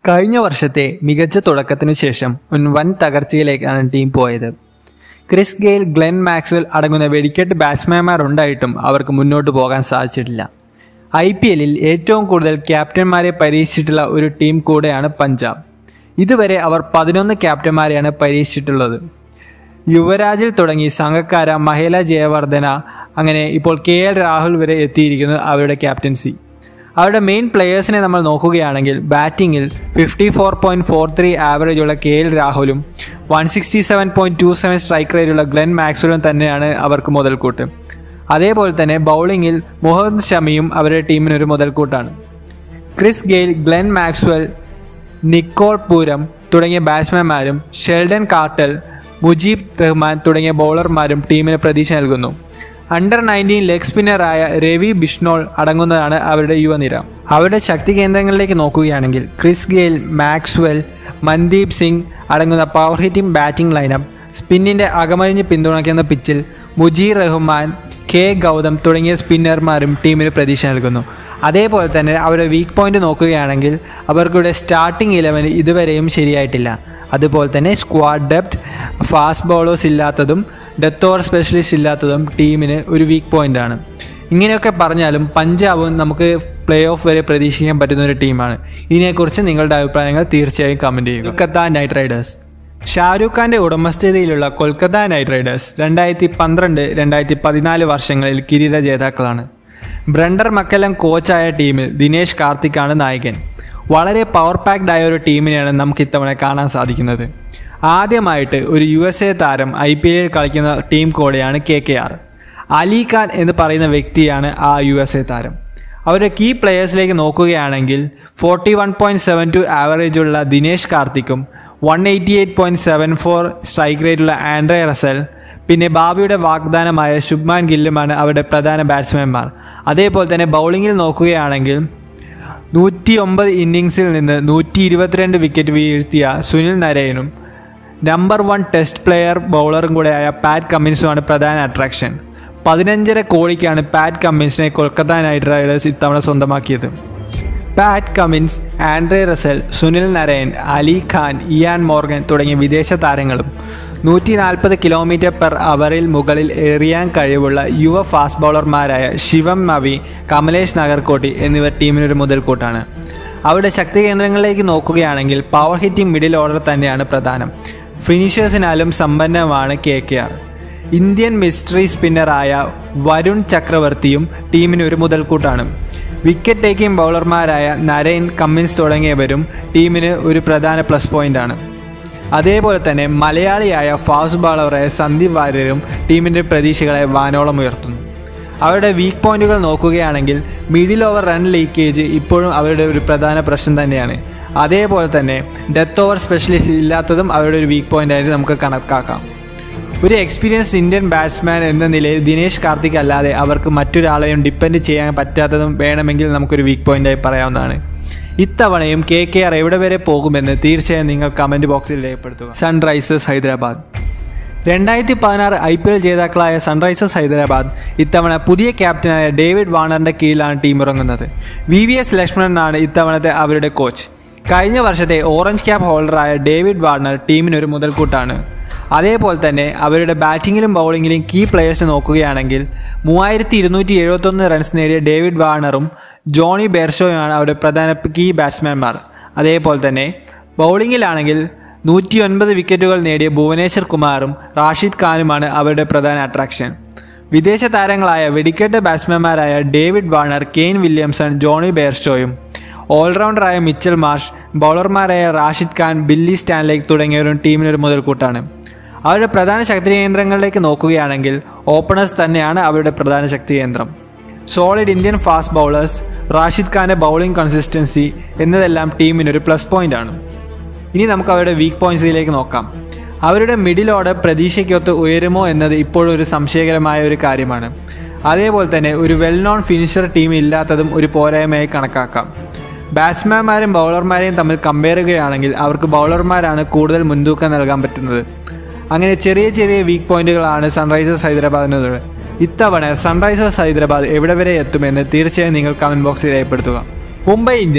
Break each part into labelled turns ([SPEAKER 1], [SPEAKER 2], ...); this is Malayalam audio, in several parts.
[SPEAKER 1] കഴിഞ്ഞ വർഷത്തെ മികച്ച തുടക്കത്തിനു ശേഷം ഒരു വൻ തകർച്ചയിലേക്കാണ് ടീം പോയത് ക്രിസ് ഗെയിൽ ഗ്ലെൻ മാക്സ്വൽ അടങ്ങുന്ന വെടിക്കെട്ട് ബാറ്റ്സ്മാൻമാർ ഉണ്ടായിട്ടും അവർക്ക് മുന്നോട്ട് പോകാൻ സാധിച്ചിട്ടില്ല ഐ പി എല്ലിൽ ഏറ്റവും കൂടുതൽ ക്യാപ്റ്റന്മാരെ പരീക്ഷിച്ചിട്ടുള്ള ഒരു ടീം കൂടെയാണ് പഞ്ചാബ് ഇതുവരെ അവർ പതിനൊന്ന് ക്യാപ്റ്റന്മാരെയാണ് പരീക്ഷിച്ചിട്ടുള്ളത് യുവരാജിൽ തുടങ്ങി സംഘക്കാര മഹേല ജയവർദ്ധന അങ്ങനെ ഇപ്പോൾ കെ എൽ രാഹുൽ വരെ എത്തിയിരിക്കുന്നു അവരുടെ ക്യാപ്റ്റൻസി അവരുടെ മെയിൻ പ്ലെയേഴ്സിനെ നമ്മൾ നോക്കുകയാണെങ്കിൽ ബാറ്റിങ്ങിൽ fifty four point four three average ഉള്ള കെ എൽ രാഹുലും one sixty seven point two seven strike റേറ്റുള്ള ഗ്ലെൻ മാക്സ്വലും തന്നെയാണ് അവർക്ക് മുതൽക്കൂട്ട് അതേപോലെ തന്നെ ബൗളിങ്ങിൽ മുഹമ്മദ് ഷമിയും അവരുടെ ടീമിന് ഒരു മുതൽക്കൂട്ടാണ് Chris Gayle Glenn Maxwell Nicholas Pooran തുടങ്ങിയ ബാറ്റ്സ്മാൻമാരും ഷെൽഡൻ കാർട്ടൽ മുജീബ് റഹ്മാൻ തുടങ്ങിയ ബൗളർമാരും ടീമിന് പ്രതീക്ഷ നൽകുന്നു അണ്ടർ നയൻറ്റീൻ ലെഗ് സ്പിന്നറായ രവി ബിഷ്ണോൾ അടങ്ങുന്നതാണ് അവരുടെ യുവനിര അവരുടെ ശക്തി കേന്ദ്രങ്ങളിലേക്ക് നോക്കുകയാണെങ്കിൽ Chris Gayle Maxwell Mandeep Singh അടങ്ങുന്ന പവർ ഹിറ്റിംഗ് ബാറ്റിംഗ് ലൈനപ്പ് സ്പിന്നിന്റെ അകമഴിഞ്ഞ് പിന്തുണയ്ക്കുന്ന പിച്ചിൽ മുജീർ റഹ്മാൻ കെ ഗൗതം തുടങ്ങിയ സ്പിന്നർമാരും ടീമിന് പ്രതീക്ഷ നൽകുന്നു അതേപോലെ തന്നെ അവരുടെ വീക്ക് പോയിന്റ് നോക്കുകയാണെങ്കിൽ അവർക്കുടെ സ്റ്റാർട്ടിംഗ് ഇലവൻ ഇതുവരെയും ശരിയായിട്ടില്ല അതുപോലെ തന്നെ സ്ക്വാഡ് ഡെപ്ത് ഫാസ്റ്റ് ബോളേഴ്സ് ഇല്ലാത്തതും ഡെത്ത് ഓവർ സ്പെഷ്യലിസ്റ്റ് ഇല്ലാത്തതും ടീമിന് ഒരു വീക്ക് പോയിന്റ് ആണ് ഇങ്ങനെയൊക്കെ പറഞ്ഞാലും പഞ്ചാബും നമുക്ക് പ്ലേ ഓഫ് വരെ പ്രതീക്ഷിക്കാൻ പറ്റുന്ന ഒരു ടീമാണ് ഇതിനെക്കുറിച്ച് നിങ്ങളുടെ അഭിപ്രായങ്ങൾ തീർച്ചയായും കമൻറ്റ് ചെയ്യുക കൊൽക്കത്ത നൈറ്റ് റൈഡേഴ്സ് ഷാരൂഖ് ഖാന്റെ ഉടമസ്ഥതയിലുള്ള കൊൽക്കത്ത നൈറ്റ് റൈഡേഴ്സ് രണ്ടായിരത്തി പന്ത്രണ്ട് രണ്ടായിരത്തി പതിനാല് വർഷങ്ങളിൽ കിരീട ജേതാക്കളാണ് ബ്രണ്ടർ മക്കലം കോച്ചായ ടീമിൽ ദിനേശ് കാർത്തിക്കാണ് നായകൻ വളരെ പവർ പാക്ഡ് ആയ ഒരു ടീമിനെയാണ് നമുക്ക് ഇത്തവണ കാണാൻ സാധിക്കുന്നത് ആദ്യമായിട്ട് ഒരു യു എസ് എ താരം ഐ പി എല്ലിൽ കളിക്കുന്ന ടീം കൂടെയാണ് K K R Ali Khan എന്ന് പറയുന്ന വ്യക്തിയാണ് ആ യു എസ് എ താരം അവരുടെ കീ പ്ലെയേഴ്സിലേക്ക് നോക്കുകയാണെങ്കിൽ forty one point seven two average ഉള്ള ദിനേശ് കാർത്തിക്കും one eighty eight point seven four strike റേറ്റുള്ള ആൻഡ്രേ റസൽ പിന്നെ ഭാവിയുടെ വാഗ്ദാനമായ ശുഭ്മാൻ ഗില്ലുമാണ് അവരുടെ പ്രധാന ബാറ്റ്സ്മാൻമാർ അതേപോലെ തന്നെ ബൗളിങ്ങിൽ നോക്കുകയാണെങ്കിൽ നൂറ്റി ഒമ്പത് ഇന്നിങ്സിൽ നിന്ന് നൂറ്റി ഇരുപത്തിരണ്ട് വിക്കറ്റ് വീഴ്ത്തിയ സുനിൽ നരയനും നമ്പർ വൺ ടെസ്റ്റ് പ്ലെയർ ബൗളറും കൂടെയായ പാറ്റ് കമ്മിൻസുമാണ് പ്രധാന അട്രാക്ഷൻ പതിനഞ്ചര കോടിക്കാണ് പാറ്റ് കമ്മിൻസിനെ കൊൽക്കത്ത നൈറ്റ് റൈഡേഴ്സ് ഇത്തവണ സ്വന്തമാക്കിയത് Pat Cummins Andre Russell Sunil Narine Ali Khan Eoin Morgan തുടങ്ങിയ വിദേശ താരങ്ങളും നൂറ്റി നാൽപ്പത് കിലോമീറ്റർ പെർ അവറിൽ മുകളിൽ എറിയാൻ കഴിവുള്ള യുവ ഫാസ്റ്റ് ബൗളർമാരായ ശിവം നവി കമലേഷ് നഗർകോട്ടി എന്നിവർ ടീമിനൊരു മുതൽക്കൂട്ടാണ് അവരുടെ ശക്തി കേന്ദ്രങ്ങളിലേക്ക് നോക്കുകയാണെങ്കിൽ പവർ ഹിറ്റിംഗ് മിഡിൽ ഓർഡർ തന്നെയാണ് പ്രധാനം ഫിനിഷേഴ്സിനാലും സമ്പന്നമാണ് K K R Indian mystery സ്പിന്നറായ വരുൺ ചക്രവർത്തിയും ടീമിന് ഒരു മുതൽക്കൂട്ടാണ് വിക്കറ്റ് ടേക്കിംഗ് ബൗളർമാരായ നരൈൻ കമ്മിൻസ് തുടങ്ങിയവരും ടീമിന് ഒരു പ്രധാന പ്ലസ് പോയിന്റാണ് അതേപോലെ തന്നെ മലയാളിയായ ഫാസ്റ്റ് ബോളറായ സന്ദീപ് വാര്യരും ടീമിൻ്റെ പ്രതീക്ഷകളെ വാനോളം ഉയർത്തുന്നു അവരുടെ വീക്ക് പോയിന്റുകൾ നോക്കുകയാണെങ്കിൽ മിഡിൽ ഓവർ റൺ ലീക്കേജ് ഇപ്പോഴും അവരുടെ ഒരു പ്രധാന പ്രശ്നം തന്നെയാണ് അതേപോലെ തന്നെ ഡെത്ത് ഓവർ സ്പെഷ്യലിസ്റ്റ് ഇല്ലാത്തതും അവരുടെ ഒരു വീക്ക് പോയിന്റ് ആയിട്ട് നമുക്ക് കണക്കാക്കാം ഒരു എക്സ്പീരിയൻസ്ഡ് ഇന്ത്യൻ ബാറ്റ്സ്മാൻ എന്ന നിലയിൽ ദിനേശ് കാർത്തിക് അല്ലാതെ അവർക്ക് മറ്റൊരാളെയും ഡിപ്പെൻഡ് ചെയ്യാൻ പറ്റാത്തതും വേണമെങ്കിൽ നമുക്കൊരു വീക്ക് പോയിന്റായി പറയാവുന്നതാണ് ഇത്തവണയും കെ കെ ആർ എവിടെ വരെ പോകുമെന്ന് തീർച്ചയായും നിങ്ങൾ കമൻറ്റ് ബോക്സിൽ രേഖപ്പെടുത്തുക സൺറൈസേഴ്സ് ഹൈദരാബാദ് രണ്ടായിരത്തി പതിനാറ് ഐ പി എൽ ജേതാക്കളായ സൺറൈസേഴ്സ് ഹൈദരാബാദ് ഇത്തവണ പുതിയ ക്യാപ്റ്റനായ ഡേവിഡ് വാണറിന്റെ കീഴിലാണ് ടീം ഇറങ്ങുന്നത് വി വി എസ് ലക്ഷ്മണനാണ് ഇത്തവണത്തെ അവരുടെ കോച്ച് കഴിഞ്ഞ വർഷത്തെ ഓറഞ്ച് ക്യാപ്പ് ഹോൾഡറായ ഡേവിഡ് വാർണർ ടീമിനൊരു മുതൽക്കൂട്ടാണ് അതേപോലെ തന്നെ അവരുടെ ബാറ്റിങ്ങിലും ബൗളിങ്ങിലും കീ പ്ലെയേഴ്സിനെ നോക്കുകയാണെങ്കിൽ മൂവായിരത്തി ഇരുന്നൂറ്റി എഴുപത്തൊന്ന് റൺസ് നേടിയ ഡേവിഡ് വാർണറും ജോണി ബെർഷോയുമാണ് അവരുടെ പ്രധാന കീ ബാറ്റ്സ്മാൻമാർ അതേപോലെ തന്നെ ബൗളിങ്ങിലാണെങ്കിൽ നൂറ്റി ഒൻപത് വിക്കറ്റുകൾ നേടിയ ഭുവനേശ്വർ കുമാറും റാഷിദ് ഖാനുമാണ് അവരുടെ പ്രധാന അട്രാക്ഷൻ വിദേശ താരങ്ങളായ വെടിക്കെട്ട് ബാറ്റ്സ്മാൻമാരായ David Warner Kane Williamson Johnny ബെയർസ്റ്റോയും ഓൾറൗണ്ടറായ മിച്ചൽ മാർഷ് ബൗളർമാരായ റാഷിദ് ഖാൻ ബില്ലി സ്റ്റാൻലേക്ക് തുടങ്ങിയവരും ടീമിനൊരു മുതൽക്കൂട്ടാണ് അവരുടെ പ്രധാന ശക്തി കേന്ദ്രങ്ങളിലേക്ക് നോക്കുകയാണെങ്കിൽ ഓപ്പണേഴ്സ് തന്നെയാണ് അവരുടെ പ്രധാന ശക്തി കേന്ദ്രം solid Indian fast bowlers Rashid ഖാന്റെ ബൗളിംഗ് കൺസിസ്റ്റൻസി എന്നതെല്ലാം ടീമിനൊരു പ്ലസ് പോയിന്റ് ആണ് ഇനി നമുക്ക് അവരുടെ വീക്ക് പോയിന്റ്സിലേക്ക് നോക്കാം അവരുടെ മിഡിൽ ഓർഡർ പ്രതീക്ഷയ്ക്കൊത്ത് ഉയരുമോ എന്നത് ഇപ്പോഴും ഒരു സംശയകരമായ ഒരു കാര്യമാണ് അതേപോലെ തന്നെ ഒരു വെൽ നോൺ ഫിനിഷർ ടീം ഇല്ലാത്തതും ഒരു പോരായ്മയായി കണക്കാക്കാം ബാറ്റ്സ്മാൻമാരും ബൗളർമാരെയും തമ്മിൽ കമ്പയർ ചെയ്യുകയാണെങ്കിൽ അവർക്ക് ബൗളർമാരാണ് കൂടുതൽ മുൻതൂക്കം നൽകാൻ പറ്റുന്നത് അങ്ങനെ ചെറിയ ചെറിയ വീക്ക് പോയിന്റുകളാണ് സൺറൈസേഴ്സ് ഹൈദരാബാദിനുള്ളത് ഇത്തവണ സൺറൈസേഴ്സ് ഹൈദരാബാദ് എവിടെ വരെ എത്തുമെന്ന് തീർച്ചയായും നിങ്ങൾ കമന്റ് ബോക്സിൽ രേഖപ്പെടുത്തുക മുംബൈ ഇന്ത്യൻസ്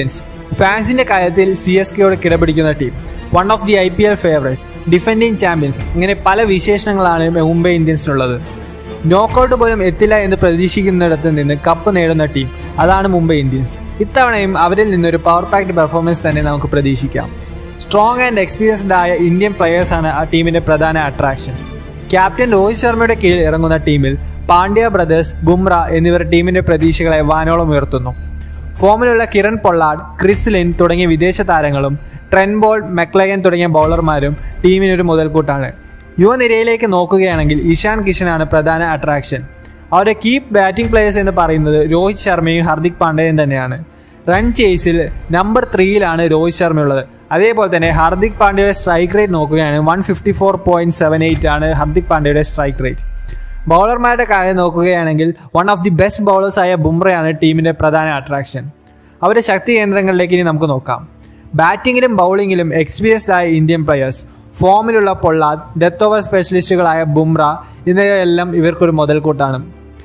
[SPEAKER 1] ഫാൻസിന്റെ കാര്യത്തിൽ സി എസ് കെയോട് കിടപിടിക്കുന്ന team one of the I P L favourites defending champions ഇങ്ങനെ പല വിശേഷണങ്ങളാണ് മുംബൈ ഇന്ത്യൻസിനുള്ളത് നോക്കൌട്ട് പോലും എത്തില്ല എന്ന് പ്രതീക്ഷിക്കുന്നിടത്ത് നിന്ന് കപ്പ് നേടുന്ന ടീം അതാണ് മുംബൈ ഇന്ത്യൻസ് ഇത്തവണയും അവരിൽ നിന്നൊരു പവർ പാക്ഡ് പെർഫോമൻസ് തന്നെ നമുക്ക് പ്രതീക്ഷിക്കാം സ്ട്രോങ് ആൻഡ് എക്സ്പീരിയൻസ്ഡ് ആയ ഇന്ത്യൻ പ്ലെയേഴ്സാണ് ആ ടീമിന്റെ പ്രധാന അട്രാക്ഷൻസ് ക്യാപ്റ്റൻ രോഹിത് ശർമ്മയുടെ കീഴിൽ ഇറങ്ങുന്ന ടീമിൽ പാണ്ഡ്യ ബ്രദേഴ്സ് ബുംറ എന്നിവർ ടീമിന്റെ പ്രതീക്ഷകളെ വാനോളം ഉയർത്തുന്നു ഫോമിലുള്ള കിരൺ പൊള്ളാഡ് ക്രിസ് ലിൻ തുടങ്ങിയ വിദേശ താരങ്ങളും ട്രെൻബോൾ മെക്ലഗൻ തുടങ്ങിയ ബൗളർമാരും ടീമിനൊരു മുതൽക്കൂട്ടാണ് യുവനിരയിലേക്ക് നോക്കുകയാണെങ്കിൽ ഇഷാൻ കിഷനാണ് പ്രധാന അട്രാക്ഷൻ അവരുടെ കീപ് ബാറ്റിംഗ് പ്ലേയേഴ്സ് എന്ന് പറയുന്നത് രോഹിത് ശർമ്മയും ഹർദിക് പാണ്ഡ്യയും തന്നെയാണ് റൺ ചേസിൽ നമ്പർ ത്രീയിലാണ് രോഹിത് ശർമ്മയുള്ളത് അതേപോലെ തന്നെ ഹർദിക് പാണ്ഡ്യയുടെ സ്ട്രൈക്ക് റേറ്റ് നോക്കുകയാണെങ്കിൽ one fifty four point seven eight ആണ് ഹർദിക് പാണ്ഡ്യയുടെ സ്ട്രൈക്ക് റേറ്റ് ബൗളർമാരുടെ കാര്യം നോക്കുകയാണെങ്കിൽ വൺ ഓഫ് ദി ബെസ്റ്റ് ബൗളേഴ്സായ ബുംറയാണ് ടീമിന്റെ പ്രധാന അട്രാക്ഷൻ അവരുടെ ശക്തി കേന്ദ്രങ്ങളിലേക്ക് ഇനി നമുക്ക് നോക്കാം ബാറ്റിങ്ങിലും ബൗളിങ്ങിലും എക്സ്പീരിയൻസ്ഡ് ആയ ഇന്ത്യൻ പ്ലെയേഴ്സ് ഫോമിലുള്ള പൊള്ളാദ് ഡെത്ത് ഓവർ സ്പെഷ്യലിസ്റ്റുകളായ ബുംറ എന്നിവയെല്ലാം ഇവർക്കൊരു മുതൽക്കൂട്ടാണ്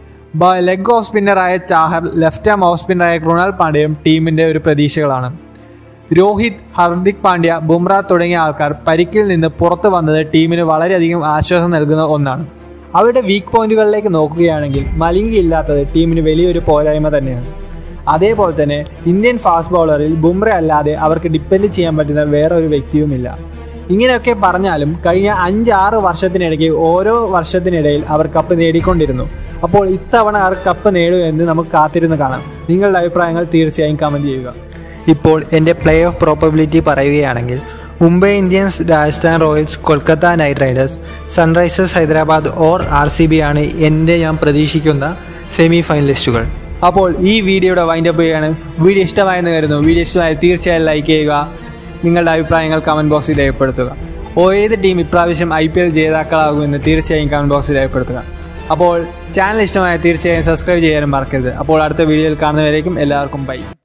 [SPEAKER 1] ലെഗ് ഓഫ് സ്പിന്നറായ ചാഹർ ലെഫ്റ്റ് ആം ഓഫ് സ്പിന്നറായ കൃണാൽ പാണ്ഡ്യയും ടീമിന്റെ ഒരു പ്രതീക്ഷകളാണ് രോഹിത് ഹർദിക് പാണ്ഡ്യ ബുംറ തുടങ്ങിയ ആൾക്കാർ പരിക്കിൽ നിന്ന് പുറത്തു വന്നത് ടീമിന് വളരെയധികം ആശ്വാസം നൽകുന്ന ഒന്നാണ് അവരുടെ വീക്ക് പോയിന്റുകളിലേക്ക് നോക്കുകയാണെങ്കിൽ മലിംഗി ഇല്ലാത്തത് ടീമിന് വലിയൊരു പോരായ്മ തന്നെയാണ് അതേപോലെ തന്നെ ഇന്ത്യൻ ഫാസ്റ്റ് ബൗളറിൽ ബുംറ അല്ലാതെ അവർക്ക് ഡിപ്പെൻഡ് ചെയ്യാൻ പറ്റുന്ന വേറെ ഒരു വ്യക്തിയുമില്ല ഇങ്ങനെയൊക്കെ പറഞ്ഞാലും കഴിഞ്ഞ അഞ്ചാറ് വർഷത്തിനിടയ്ക്ക് ഓരോ വർഷത്തിനിടയിൽ അവർ കപ്പ് നേടിക്കൊണ്ടിരുന്നു അപ്പോൾ ഇത്തവണ അവർ കപ്പ് നേടും എന്ന് നമുക്ക് കാത്തിരുന്ന് കാണാം നിങ്ങളുടെ അഭിപ്രായങ്ങൾ തീർച്ചയായും കമൻറ്റ് ചെയ്യുക
[SPEAKER 2] ഇപ്പോൾ എൻ്റെ പ്ലേ ഓഫ് പ്രോബബിലിറ്റി പറയുകയാണെങ്കിൽ Mumbai Indians Rajasthan Royals Kolkata Knight Riders Sunrisers Hyderabad or R C B ആണ് എൻ്റെ ഞാൻ പ്രതീക്ഷിക്കുന്ന സെമി ഫൈനലിസ്റ്റുകൾ
[SPEAKER 1] അപ്പോൾ ഈ വീഡിയോയുടെ വൈൻഡപ്പ് ചെയ്യാണ് വീഡിയോ ഇഷ്ടമായെന്ന് കരുതുന്നു വീഡിയോ ഇഷ്ടമായ തീർച്ചയായും ലൈക്ക് ചെയ്യുക നിങ്ങളുടെ അഭിപ്രായങ്ങൾ കമൻറ്റ് ബോക്സിൽ രേഖപ്പെടുത്തുക ഓ ഏത് ടീം ഇപ്രാവശ്യം ഐ പി എൽ ജേതാക്കളാകുമെന്ന് തീർച്ചയായും കമൻറ്റ് ബോക്സിൽ രേഖപ്പെടുത്തുക അപ്പോൾ ചാനൽ ഇഷ്ടമായ തീർച്ചയായും സബ്സ്ക്രൈബ് ചെയ്യാനും മറക്കരുത് അപ്പോൾ അടുത്ത വീഡിയോയിൽ കാണുന്നവരേക്കും എല്ലാവർക്കും ബൈ